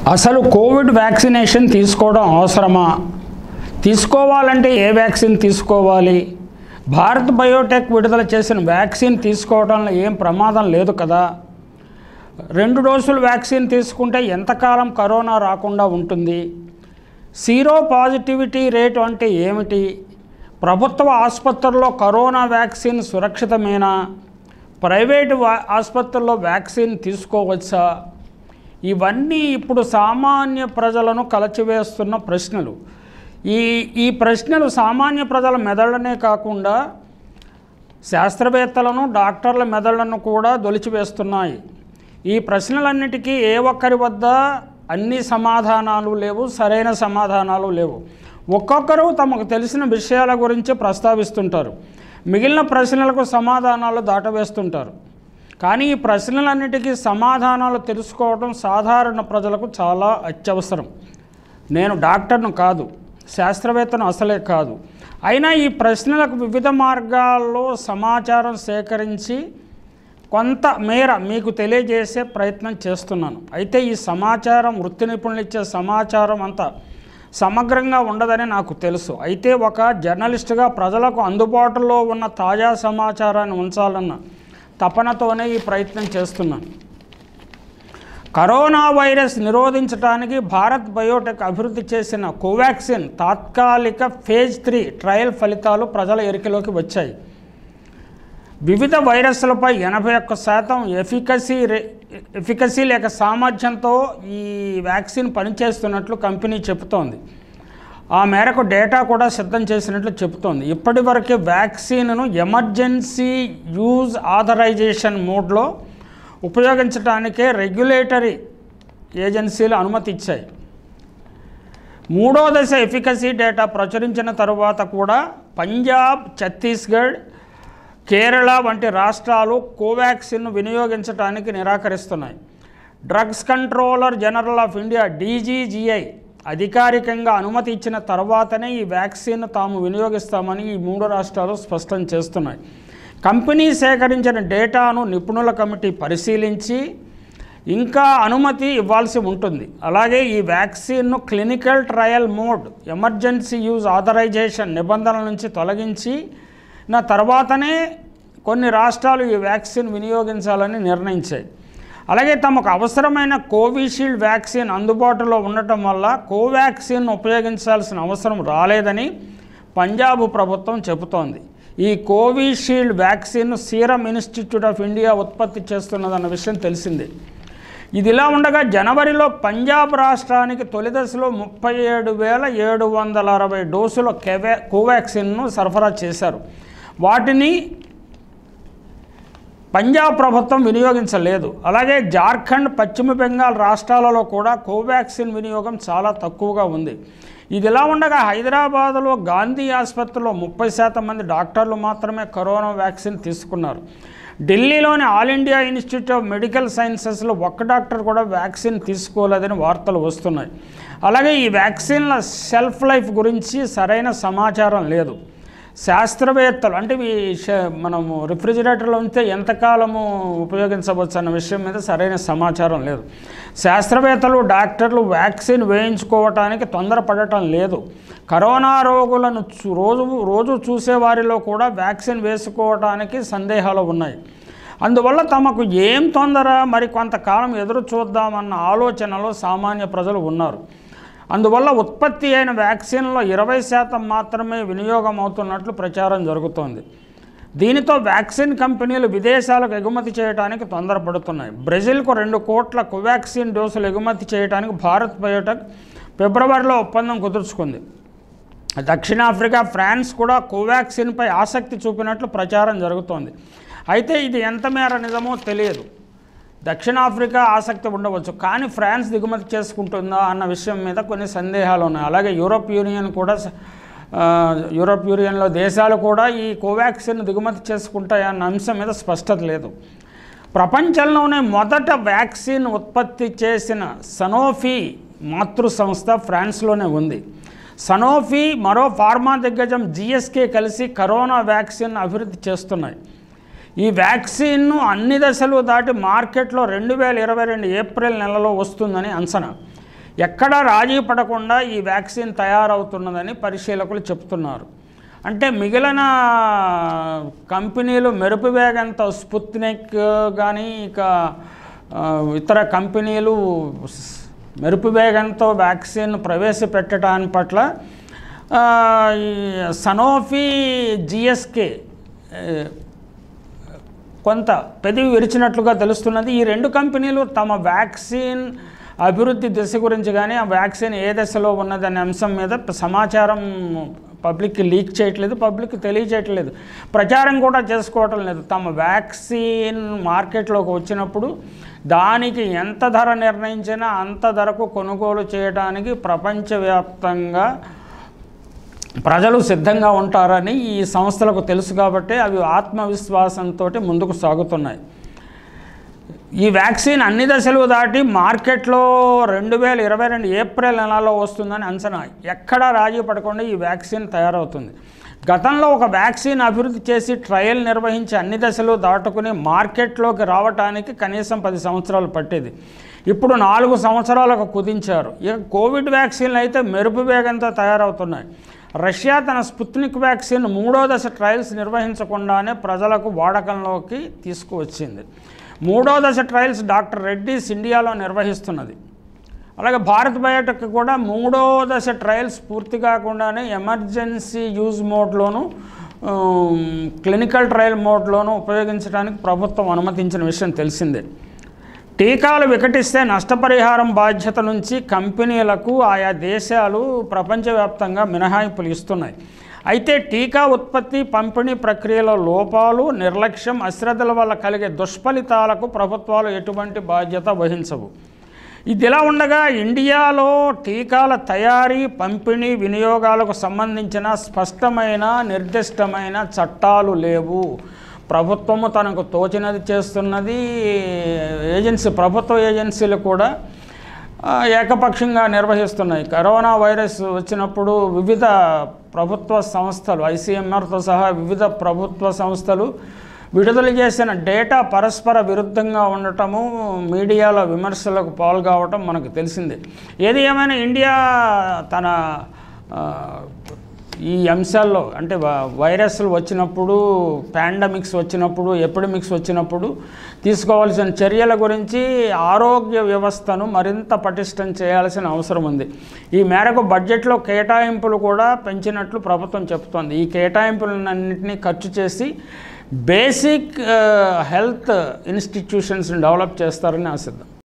అసలు Covid vaccination తీసుకోవడం అవసరమా తీసుకోవాలంటే ఏ వ్యాక్సిన్ తీసుకోవాలి భారత్ బయోటెక్ విడుదల చేసిన వ్యాక్సిన్ తీసుకోవడంలో ఏం ప్రమాదం లేదు కదా రెండు డోసులు వ్యాక్సిన్ తీసుకుంటే ఎంతకాలం కరోనా రాకుండా ఉంటుంది సీరో పాజిటివిటీ రేటు అంటే ఏమిటి ప్రభుత్వ ఆసుపత్రుల్లో కరోనా వ్యాక్సిన్ సురక్షితమేనా ప్రైవేటు వా- ఆసుపత్రుల్లో వ్యాక్సిన్ తీసుకోవచ్చా ఇవన్నీ ఇప్పుడు సామాన్య ప్రజలను కలచివేస్తున్న ప్రశ్నలు ఈ ఈ ప్రశ్నలు సామాన్య ప్రజల మెదళ్ళనే కాకుండా శాస్త్రవేత్తలను డాక్టర్ల మెదళ్లను కూడా దొలిచివేస్తున్నాయి ఈ ప్రశ్నలన్నిటికీ ఏ ఒక్కరి వద్ద అన్ని సమాధానాలు లేవు సరైన సమాధానాలు లేవు ఒక్కొక్కరు తమకు తెలిసిన విషయాల గురించి ప్రస్తావిస్తుంటారు మిగిలిన ప్రశ్నలకు సమాధానాలు దాటవేస్తుంటారు కానీ ఈ ప్రశ్నలన్నిటికీ సమాధానాలు తెలుసుకోవడం సాధారణ ప్రజలకు చాలా అత్యవసరం నేను డాక్టర్ను కాదు శాస్త్రవేత్తను అసలే కాదు అయినా ఈ ప్రశ్నలకు వివిధ మార్గాల్లో సమాచారం సేకరించి కొంత మేర మీకు తెలియజేసే ప్రయత్నం చేస్తున్నాను అయితే ఈ సమాచారం వృత్తి నిపుణులు ఇచ్చే సమాచారం అంత సమగ్రంగా ఉండదని నాకు తెలుసు అయితే ఒక జర్నలిస్టుగా ప్రజలకు అందుబాటులో ఉన్న తాజా సమాచారాన్ని ఉంచాలన్న తపనతోనే ఈ ప్రయత్నం చేస్తున్నాను కరోనా వైరస్ నిరోధించడానికి భారత్ బయోటెక్ అభివృద్ధి చేసిన కోవాక్సిన్ తాత్కాలిక ఫేజ్ త్రీ ట్రయల్ ఫలితాలు ప్రజల ఎరికలోకి వచ్చాయి వివిధ వైరస్లపై ఎనభై ఒక్క శాతం ఎఫికసీ రే ఎఫికసీ లేక సామర్థ్యంతో ఈ వ్యాక్సిన్ పనిచేస్తున్నట్లు కంపెనీ చెబుతోంది ఆ మేరకు డేటా కూడా సిద్ధం చేసినట్లు చెబుతోంది ఇప్పటివరకే వ్యాక్సిన్ను ఎమర్జెన్సీ యూజ్ ఆథరైజేషన్ మోడ్లో ఉపయోగించడానికే రెగ్యులేటరీ ఏజెన్సీలు అనుమతి ఇచ్చాయి మూడో దశ ఎఫికసీ డేటా ప్రచురించిన తరువాత కూడా పంజాబ్ ఛత్తీస్గఢ్ కేరళ వంటి రాష్ట్రాలు కోవాక్సిన్ను వినియోగించడానికి నిరాకరిస్తున్నాయి drugs controller general of India DCGI అధికారికంగా అనుమతి ఇచ్చిన తర్వాతనే ఈ వ్యాక్సిన్ తాము వినియోగిస్తామని ఈ మూడు రాష్ట్రాలు స్పష్టం చేస్తున్నాయి కంపెనీ సేకరించిన డేటాను నిపుణుల కమిటీ పరిశీలించి ఇంకా అనుమతి ఇవ్వాల్సి ఉంటుంది అలాగే ఈ వ్యాక్సిన్ను clinical trial mode emergency use authorisation నిబంధనల నుంచి తొలగించి నా తర్వాతనే కొన్ని రాష్ట్రాలు ఈ వ్యాక్సిన్ వినియోగించాలని నిర్ణయించాయి అలాగే తమకు అవసరమైన కోవిషీల్డ్ వ్యాక్సిన్ అందుబాటులో ఉండటం వల్ల కోవాక్సిన్ ఉపయోగించాల్సిన అవసరం రాలేదని పంజాబ్ ప్రభుత్వం చెబుతోంది ఈ Covishield vaccine serum institute of India ఉత్పత్తి చేస్తున్నదన్న విషయం తెలిసిందే ఇది ఇలా ఉండగా జనవరిలో పంజాబ్ రాష్ట్రానికి తొలి దశలో ముప్పై ఏడు వేల ఏడు వందల అరవై డోసుల కెవా కోవాక్సిన్ను సరఫరా చేశారు వాటిని పంజాబ్ ప్రభుత్వం వినియోగించలేదు అలాగే జార్ఖండ్ పశ్చిమ బెంగాల్ రాష్ట్రాలలో కూడా కోవాక్సిన్ వినియోగం చాలా తక్కువగా ఉంది ఇది ఇలా ఉండగా హైదరాబాదులో గాంధీ ఆసుపత్రిలో ముప్పై శాతం మంది డాక్టర్లు మాత్రమే కరోనా వ్యాక్సిన్ తీసుకున్నారు ఢిల్లీలోని all India institute of medical సైన్సెస్లో ఒక్క డాక్టర్ కూడా వ్యాక్సిన్ తీసుకోలేదని వార్తలు వస్తున్నాయి అలాగే ఈ వ్యాక్సిన్ల షెల్ఫ్ లైఫ్ గురించి సరైన సమాచారం లేదు శాస్త్రవేత్తలు అంటే ఈ ష- మనము రిఫ్రిజిరేటర్లో ఉంటే ఎంతకాలము ఉపయోగించవచ్చు అన్న విషయం మీద సరైన సమాచారం లేదు శాస్త్రవేత్తలు డాక్టర్లు వ్యాక్సిన్ వేయించుకోవటానికి తొందరపడటం లేదు కరోనా రోగులను చు- రోజు రోజు చూసే వారిలో కూడా వ్యాక్సిన్ వేసుకోవటానికి సందేహాలు ఉన్నాయి అందువల్ల తమకు ఏం తొందర మరి కొంతకాలం ఎదురు చూద్దామన్న ఆలోచనలో సామాన్య ప్రజలు ఉన్నారు అందువల్ల ఉత్పత్తి అయిన వ్యాక్సిన్లో ఇరవై శాతం మాత్రమే వినియోగం అవుతున్నట్లు ప్రచారం జరుగుతోంది దీనితో వ్యాక్సిన్ కంపెనీలు విదేశాలకు ఎగుమతి చేయడానికి తొందరపడుతున్నాయి బ్రెజిల్కు రెండు కోట్ల కోవాక్సిన్ డోసులు ఎగుమతి చేయడానికి భారత్ బయోటెక్ ఫిబ్రవరిలో ఒప్పందం కుదుర్చుకుంది దక్షిణాఫ్రికా ఫ్రాన్స్ కూడా కోవాక్సిన్పై ఆసక్తి చూపినట్లు ప్రచారం జరుగుతోంది అయితే ఇది ఎంత మేర నిజమో తెలియదు దక్షిణాఫ్రికా ఆసక్తి ఉండవచ్చు కానీ ఫ్రాన్స్ దిగుమతి చేసుకుంటుందా అన్న విషయం మీద కొన్ని సందేహాలు ఉన్నాయి అలాగే యూరోప్ యూనియన్ కూడా స- ఆ, యూరోప్ యూనియన్లో దేశాలు కూడా ఈ కోవాక్సిన్ దిగుమతి చేసుకుంటాయన్న అంశం మీద స్పష్టత లేదు ప్రపంచంలోనే మొదట వ్యాక్సిన్ ఉత్పత్తి చేసిన సనోఫీ మాతృ సంస్థ ఫ్రాన్స్లోనే ఉంది సనోఫీ మరో ఫార్మా దిగ్గజం జిఎస్కే కలిసి కరోనా వ్యాక్సిన్ అభివృద్ధి చేస్తున్నాయి ఈ వ్యాక్సిన్ను అన్ని దశలు దాటి మార్కెట్లో రెండు వేల ఇరవై రెండు ఏప్రిల్ నెలలో వస్తుందని అంచనా ఎక్కడా రాజీ పడకుండా ఈ వ్యాక్సిన్ తయారవుతున్నదని పరిశీలకులు చెప్తున్నారు అంటే మిగిలిన కంపెనీలు మెరుపు వేగంతో స్పుత్నిక్ కానీ ఇక ఆ, ఇతర కంపెనీలు స్- మెరుపు వేగంతో వ్యాక్సిన్ ప్రవేశపెట్టడాని పట్ల ఆ, ఈ సనోఫీ జిఎస్కే కొంత పెదవి విరిచినట్లుగా తెలుస్తున్నది ఈ రెండు కంపెనీలు తమ వ్యాక్సిన్ అభివృద్ధి దశ గురించి కానీ ఆ వ్యాక్సిన్ ఏ దశలో ఉన్నదనే అంశం మీద ప- సమాచారం పబ్లిక్కి లీక్ చేయట్లేదు పబ్లిక్కి తెలియచేయట్లేదు ప్రచారం కూడా చేసుకోవటం లేదు తమ వ్యాక్సిన్ మార్కెట్లోకి వచ్చినప్పుడు దానికి ఎంత ధర నిర్ణయించినా అంత ధరకు కొనుగోలు చేయడానికి ప్రపంచవ్యాప్తంగా ప్రజలు సిద్ధంగా ఉంటారని ఈ సంస్థలకు తెలుసు కాబట్టి అవి ఆత్మవిశ్వాసంతో ముందుకు సాగుతున్నాయి ఈ వ్యాక్సిన్ అన్ని దశలు దాటి మార్కెట్లో రెండు వేల ఇరవై రెండు ఏప్రిల్ నెలలో వస్తుందని అంచనా ఎక్కడా రాజీ పడకుండా ఈ వ్యాక్సిన్ తయారవుతుంది గతంలో ఒక వ్యాక్సిన్ అభివృద్ధి చేసి ట్రయల్ నిర్వహించి అన్ని దశలు దాటుకుని మార్కెట్లోకి రావటానికి కనీసం పది సంవత్సరాలు పట్టేది ఇప్పుడు నాలుగు సంవత్సరాలకు కుదించారు ఇక కోవిడ్ వ్యాక్సిన్లు అయితే మెరుపు వేగంతో తయారవుతున్నాయి రష్యా తన స్పుత్నిక్ వ్యాక్సిన్ మూడో దశ ట్రయల్స్ నిర్వహించకుండానే ప్రజలకు వాడకంలోకి తీసుకువచ్చింది మూడో దశ ట్రయల్స్ డాక్టర్ రెడ్డిస్ ఇండియాలో నిర్వహిస్తున్నది అలాగే భారత్ బయోటెక్ కూడా మూడో దశ ట్రయల్స్ పూర్తి కాకుండానే ఎమర్జెన్సీ యూజ్ మోడ్లోను ఉమ్, క్లినికల్ ట్రయల్ మోడ్లోను ఉపయోగించడానికి ప్రభుత్వం అనుమతించిన విషయం తెలిసిందే టీకాలు వికటిస్తే నష్టపరిహారం బాధ్యత నుంచి కంపెనీలకు ఆయా దేశాలు ప్రపంచవ్యాప్తంగా మినహాయింపులు ఇస్తున్నాయి అయితే టీకా ఉత్పత్తి పంపిణీ ప్రక్రియలో లోపాలు నిర్లక్ష్యం అశ్రద్ధల వల్ల కలిగే దుష్ఫలితాలకు ప్రభుత్వాలు ఎటువంటి బాధ్యత వహించవు ఇది ఇలా ఉండగా ఇండియాలో టీకాల తయారీ పంపిణీ వినియోగాలకు సంబంధించిన స్పష్టమైన నిర్దిష్టమైన చట్టాలు లేవు ప్రభుత్వము తనకు తోచినది చేస్తున్నది ఏజెన్సీ ప్రభుత్వ ఏజెన్సీలు కూడా ఆ, ఏకపక్షంగా నిర్వహిస్తున్నాయి కరోనా వైరస్ వచ్చినప్పుడు వివిధ ప్రభుత్వ సంస్థలు ఐసీఎంఆర్తో సహా వివిధ ప్రభుత్వ సంస్థలు విడుదల చేసిన డేటా పరస్పర విరుద్ధంగా ఉండటము మీడియాలో విమర్శలకు పాల్గొవటం మనకు తెలిసిందే ఏది ఏమైనా ఇండియా తన ఆ, ఈ అంశాల్లో అంటే వ- వైరస్లు వచ్చినప్పుడు పాండమిక్స్ వచ్చినప్పుడు ఎపిడమిక్స్ వచ్చినప్పుడు తీసుకోవాల్సిన చర్యల గురించి ఆరోగ్య వ్యవస్థను మరింత పటిష్టం చేయాల్సిన అవసరం ఉంది ఈ మేరకు బడ్జెట్లో కేటాయింపులు కూడా పెంచినట్లు ప్రభుత్వం చెబుతోంది ఈ కేటాయింపులన్నింటినీ ఖర్చు చేసి బేసిక్ హెల్త్ ఇన్స్టిట్యూషన్స్ని డెవలప్ చేస్తారని ఆశిద్దాం